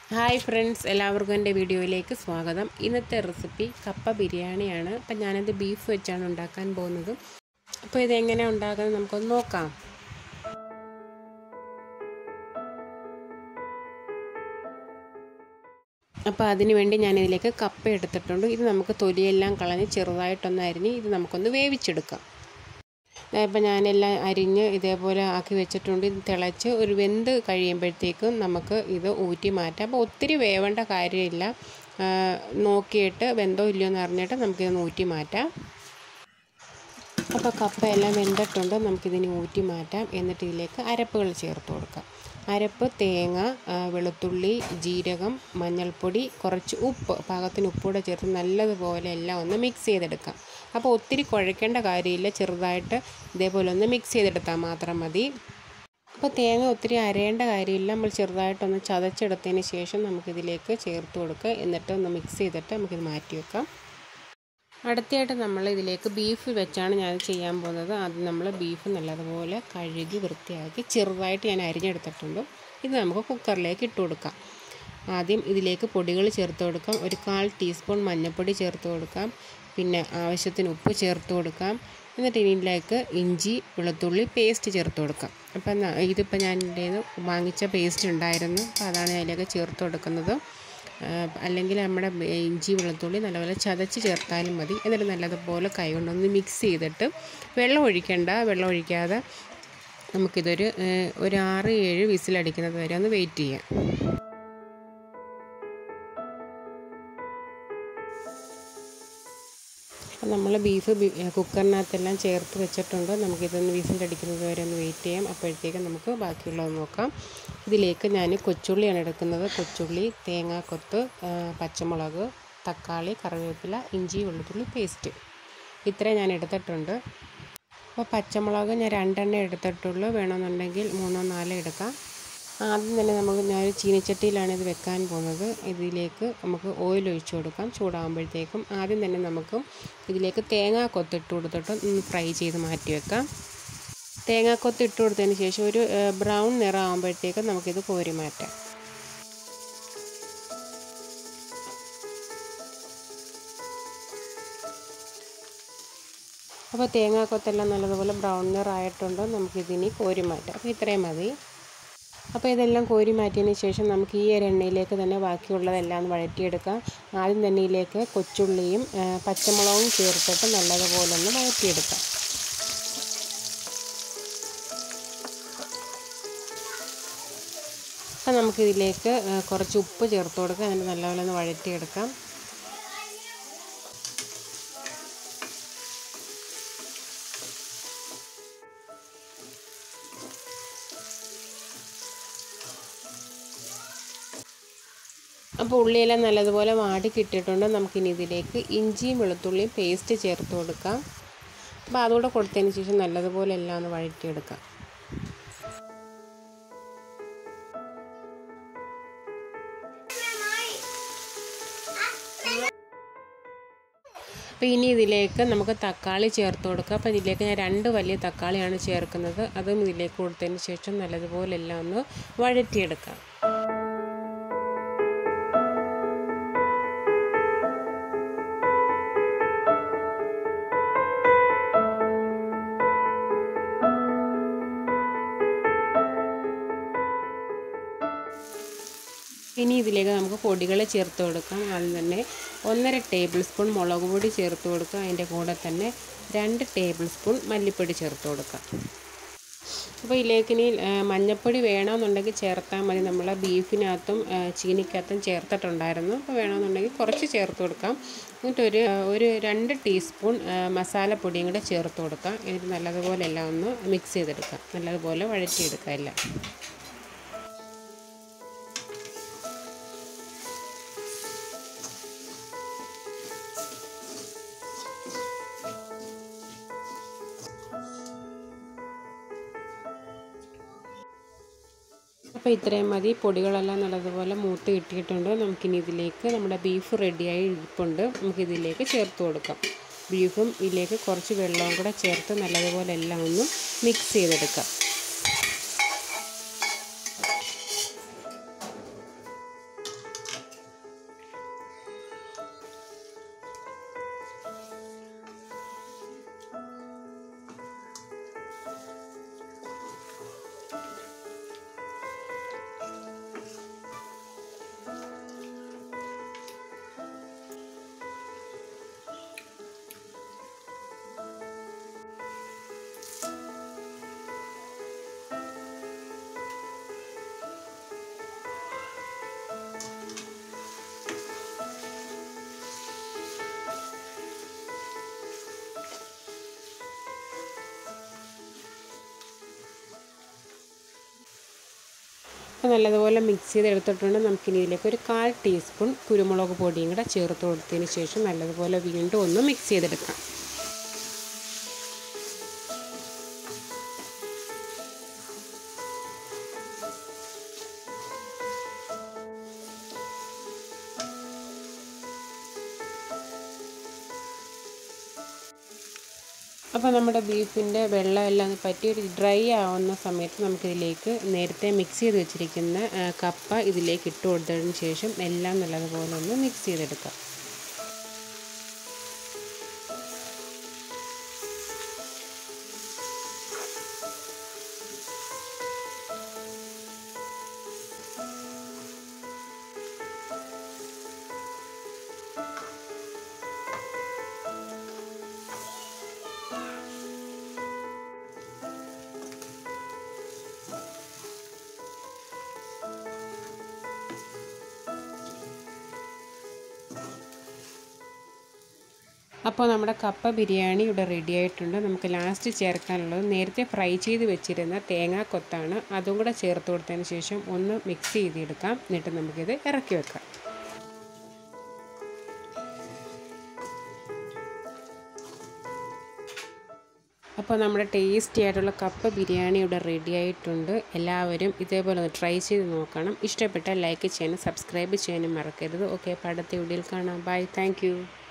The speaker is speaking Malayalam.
ഹായ് ഫ്രണ്ട്സ് എല്ലാവർക്കും എൻ്റെ വീഡിയോയിലേക്ക് സ്വാഗതം ഇന്നത്തെ റെസിപ്പി കപ്പ ബിരിയാണിയാണ് അപ്പം ഞാനത് ബീഫ് വെച്ചാണ് ഉണ്ടാക്കാൻ പോകുന്നത് അപ്പോൾ ഇതെങ്ങനെ ഉണ്ടാക്കുന്നത് നമുക്കൊന്ന് നോക്കാം അപ്പോൾ അതിന് വേണ്ടി ഞാനിതിലേക്ക് കപ്പ എടുത്തിട്ടുണ്ട് ഇത് നമുക്ക് തൊലിയെല്ലാം കളഞ്ഞ് ചെറുതായിട്ടൊന്ന് അരിഞ്ഞ് ഇത് നമുക്കൊന്ന് വേവിച്ചെടുക്കാം ഇപ്പം ഞാനെല്ലാം അരിഞ്ഞ് ഇതേപോലെ ആക്കി വെച്ചിട്ടുണ്ട് ഇത് തിളച്ച് ഒരു വെന്ത് കഴിയുമ്പോഴത്തേക്കും നമുക്ക് ഇത് ഊറ്റി മാറ്റാം അപ്പോൾ ഒത്തിരി വേവേണ്ട കാര്യമില്ല നോക്കിയിട്ട് വെന്തോ ഇല്ലയോ എന്ന് അറിഞ്ഞിട്ട് നമുക്കിത് ഊറ്റി മാറ്റാം അപ്പോൾ കപ്പയെല്ലാം വെന്തിട്ടുണ്ട് നമുക്കിതിന് ഊറ്റി മാറ്റാം എന്നിട്ട് ഇതിലേക്ക് അരപ്പുകൾ ചേർത്ത് കൊടുക്കാം അരപ്പ് തേങ്ങ വെളുത്തുള്ളി ജീരകം മഞ്ഞൾപ്പൊടി കുറച്ച് ഉപ്പ് പാകത്തിന് ഉപ്പൂടെ ചേർത്ത് നല്ലതുപോലെ എല്ലാം ഒന്ന് മിക്സ് ചെയ്തെടുക്കാം അപ്പോൾ ഒത്തിരി കുഴക്കേണ്ട കാര്യമില്ല ചെറുതായിട്ട് ഇതേപോലെ ഒന്ന് മിക്സ് ചെയ്തെടുത്താൽ മാത്രം മതി അപ്പോൾ തേങ്ങ ഒത്തിരി അരയേണ്ട കാര്യമില്ല നമ്മൾ ചെറുതായിട്ടൊന്ന് ചതച്ചെടുത്തതിന് ശേഷം നമുക്കിതിലേക്ക് ചേർത്ത് കൊടുക്കുക എന്നിട്ട് ഒന്ന് മിക്സ് ചെയ്തിട്ട് നമുക്കിത് മാറ്റി വെക്കാം അടുത്തതായിട്ട് നമ്മൾ ഇതിലേക്ക് ബീഫ് വെച്ചാണ് ഞാൻ ചെയ്യാൻ പോകുന്നത് ആദ്യം നമ്മൾ ബീഫ് നല്ലതുപോലെ കഴുകി വൃത്തിയാക്കി ചെറുതായിട്ട് ഞാൻ അരിഞ്ഞെടുത്തിട്ടുണ്ട് ഇത് നമുക്ക് കുക്കറിലേക്ക് ഇട്ട് കൊടുക്കാം ആദ്യം ഇതിലേക്ക് പൊടികൾ ചേർത്ത് കൊടുക്കാം ഒരു കാൽ ടീസ്പൂൺ മഞ്ഞൾപ്പൊടി ചേർത്ത് കൊടുക്കാം പിന്നെ ആവശ്യത്തിന് ഉപ്പ് ചേർത്ത് കൊടുക്കാം എന്നിട്ട് ഇതിലേക്ക് ഇഞ്ചി വെളുത്തുള്ളി പേസ്റ്റ് ചേർത്ത് കൊടുക്കാം അപ്പം ഇതിപ്പോൾ ഞാൻ എൻ്റെ വാങ്ങിച്ച പേസ്റ്റ് ഉണ്ടായിരുന്നു അപ്പോൾ അതാണ് അതിലേക്ക് ചേർത്ത് കൊടുക്കുന്നത് അല്ലെങ്കിൽ നമ്മുടെ ഇഞ്ചി വെളുത്തുള്ളി നല്ലപോലെ ചതച്ച് ചേർത്താലും മതി എന്നിട്ട് നല്ലതുപോലെ കൈ കൊണ്ടൊന്ന് മിക്സ് ചെയ്തിട്ട് വെള്ളം ഒഴിക്കേണ്ട വെള്ളം ഒഴിക്കാതെ നമുക്കിതൊരു ഒരു ആറ് ഏഴ് വിസിലടിക്കുന്നത് വരെ ഒന്ന് വെയിറ്റ് ചെയ്യാം നമ്മൾ ബീഫ് കുക്കറിനകത്തെല്ലാം ചേർത്ത് വെച്ചിട്ടുണ്ട് നമുക്കിതൊന്ന് വിസിലടിക്കുന്നത് വരെ ഒന്ന് വെയിറ്റ് ചെയ്യാം അപ്പോഴത്തേക്കും നമുക്ക് ബാക്കിയുള്ളത് നോക്കാം ഇതിലേക്ക് ഞാൻ കൊച്ചുള്ളിയാണ് എടുക്കുന്നത് കൊച്ചുള്ളി തേങ്ങാക്കൊത്ത് പച്ചമുളക് തക്കാളി കറിവേപ്പില ഇഞ്ചി വെളുത്തുള്ളി പേസ്റ്റ് ഇത്രയും ഞാൻ എടുത്തിട്ടുണ്ട് അപ്പോൾ പച്ചമുളക് ഞാൻ രണ്ടെണ്ണം എടുത്തിട്ടുള്ളൂ വേണമെന്നുണ്ടെങ്കിൽ മൂന്നോ നാലോ എടുക്കാം ആദ്യം തന്നെ നമുക്ക് ഞാനൊരു ചീനിച്ചട്ടിയിലാണ് ഇത് വെക്കാൻ പോകുന്നത് ഇതിലേക്ക് നമുക്ക് ഓയിൽ ഒഴിച്ചു കൊടുക്കാം ചൂടാകുമ്പോഴത്തേക്കും ആദ്യം തന്നെ നമുക്ക് ഇതിലേക്ക് തേങ്ങാക്കൊത്ത് ഇട്ട് കൊടുത്തിട്ട് ഒന്ന് ഫ്രൈ ചെയ്ത് മാറ്റി വെക്കാം തേങ്ങാക്കൊത്ത് ഇട്ട് കൊടുത്തതിന് ശേഷം ഒരു ബ്രൗൺ നിറം ആകുമ്പോഴത്തേക്കും നമുക്കിത് കോരി മാറ്റാം അപ്പോൾ തേങ്ങാക്കൊത്തെല്ലാം നല്ലതുപോലെ ബ്രൗൺ നിറായിട്ടുണ്ട് നമുക്കിതിനി കോരി മാറ്റാം അപ്പോൾ ഇത്രയും മതി അപ്പോൾ ഇതെല്ലാം കോരി മാറ്റിയതിന് ശേഷം നമുക്ക് ഈ ഒരു എണ്ണയിലേക്ക് തന്നെ ബാക്കിയുള്ളതെല്ലാം ഒന്ന് വഴറ്റിയെടുക്കാം ആദ്യം തന്നെ ഇതിലേക്ക് കൊച്ചുള്ളിയും പച്ചമുളകും ചേർത്തിട്ട് നല്ലതുപോലെ ഒന്ന് വഴറ്റിയെടുക്കാം അപ്പോൾ നമുക്കിതിലേക്ക് കുറച്ച് ഉപ്പ് ചേർത്ത് കൊടുക്കാം എന്നിട്ട് നല്ലപോലെ ഒന്ന് വഴറ്റിയെടുക്കാം അപ്പോൾ ഉള്ളിയെല്ലാം നല്ലതുപോലെ വാടി കിട്ടിയിട്ടുണ്ട് നമുക്കിനി ഇതിലേക്ക് ഇഞ്ചിയും വെളുത്തുള്ളിയും പേസ്റ്റ് ചേർത്ത് കൊടുക്കാം അപ്പോൾ അതുകൂടെ കൊടുത്തതിന് ശേഷം നല്ലതുപോലെ എല്ലാം ഒന്ന് വഴറ്റിയെടുക്കാം അപ്പോൾ ഇനി ഇതിലേക്ക് നമുക്ക് തക്കാളി ചേർത്ത് കൊടുക്കാം അപ്പോൾ ഇതിലേക്ക് ഞാൻ രണ്ട് വലിയ തക്കാളിയാണ് ചേർക്കുന്നത് അതും ഇതിലേക്ക് കൊടുത്തതിന് ശേഷം നല്ലതുപോലെ എല്ലാം ഒന്ന് വഴറ്റിയെടുക്കാം ഇനി ഇതിലേക്ക് നമുക്ക് പൊടികൾ ചേർത്ത് കൊടുക്കാം ആദ്യം തന്നെ ഒന്നര ടേബിൾ സ്പൂൺ മുളക് പൊടി ചേർത്ത് കൊടുക്കുക അതിൻ്റെ കൂടെ തന്നെ രണ്ട് ടേബിൾ സ്പൂൺ മല്ലിപ്പൊടി ചേർത്ത് കൊടുക്കാം അപ്പോൾ ഇതിലേക്ക് ഇനി മഞ്ഞൾപ്പൊടി വേണമെന്നുണ്ടെങ്കിൽ ചേർത്താൽ മതി നമ്മൾ ബീഫിനകത്തും ചീനിക്കകത്തും ചേർത്തിട്ടുണ്ടായിരുന്നു അപ്പോൾ വേണമെന്നുണ്ടെങ്കിൽ കുറച്ച് ചേർത്ത് കൊടുക്കാം എന്നിട്ടൊരു ഒരു രണ്ട് ടീസ്പൂൺ മസാലപ്പൊടിയും കൂടെ ചേർത്ത് കൊടുക്കാം എന്നിട്ട് നല്ലതുപോലെ എല്ലാം ഒന്ന് മിക്സ് ചെയ്തെടുക്കാം നല്ലതുപോലെ വഴറ്റിയെടുക്കാം എല്ലാം അപ്പോൾ ഇത്രയും മതി പൊടികളെല്ലാം നല്ലതുപോലെ മൂത്ത് കിട്ടിയിട്ടുണ്ട് നമുക്കിനി ഇതിലേക്ക് നമ്മുടെ ബീഫ് റെഡിയായി ഇരിപ്പുണ്ട് നമുക്കിതിലേക്ക് ചേർത്ത് കൊടുക്കാം ബീഫും ഇതിലേക്ക് കുറച്ച് വെള്ളവും കൂടെ ചേർത്ത് നല്ലതുപോലെ എല്ലാം ഒന്ന് മിക്സ് ചെയ്തെടുക്കാം അപ്പോൾ നല്ലതുപോലെ മിക്സ് ചെയ്ത് എടുത്തിട്ടുണ്ട് നമുക്കിനി ഇതിലേക്ക് ഒരു കാൽ ടീസ്പൂൺ കുരുമുളക് പൊടിയും കൂടെ ചേർത്ത് കൊടുത്തതിന് ശേഷം നല്ലതുപോലെ വീണ്ടും ഒന്ന് മിക്സ് ചെയ്തെടുക്കാം അപ്പോൾ നമ്മുടെ ബീഫിൻ്റെ വെള്ളം എല്ലാം പറ്റി ഒരു ഡ്രൈ ആവുന്ന സമയത്ത് നമുക്കിതിലേക്ക് നേരത്തെ മിക്സ് ചെയ്ത് വെച്ചിരിക്കുന്ന കപ്പ ഇതിലേക്ക് ഇട്ട് കൊടുത്തതിന് ശേഷം എല്ലാം നല്ലതുപോലെ ഒന്ന് മിക്സ് ചെയ്തെടുക്കാം അപ്പോൾ നമ്മുടെ കപ്പ ബിരിയാണി ഇവിടെ റെഡി ആയിട്ടുണ്ട് നമുക്ക് ലാസ്റ്റ് ചേർക്കാനുള്ളത് നേരത്തെ ഫ്രൈ ചെയ്ത് വെച്ചിരുന്ന തേങ്ങാക്കൊത്താണ് അതും കൂടെ ചേർത്ത് കൊടുത്തതിന് ശേഷം ഒന്ന് മിക്സ് ചെയ്തെടുക്കാം എന്നിട്ട് നമുക്കിത് ഇറക്കി വെക്കാം അപ്പോൾ നമ്മുടെ ടേസ്റ്റി ആയിട്ടുള്ള കപ്പ ബിരിയാണി ഇവിടെ റെഡി ആയിട്ടുണ്ട് എല്ലാവരും ഇതേപോലെ ഒന്ന് ട്രൈ ചെയ്ത് നോക്കണം ഇഷ്ടപ്പെട്ടാൽ ലൈക്ക് ചെയ്യാനും സബ്സ്ക്രൈബ് ചെയ്യാനും മറക്കരുത് ഓക്കെ അടുത്ത വീഡിയോയിൽ കാണാം ബൈ താങ്ക്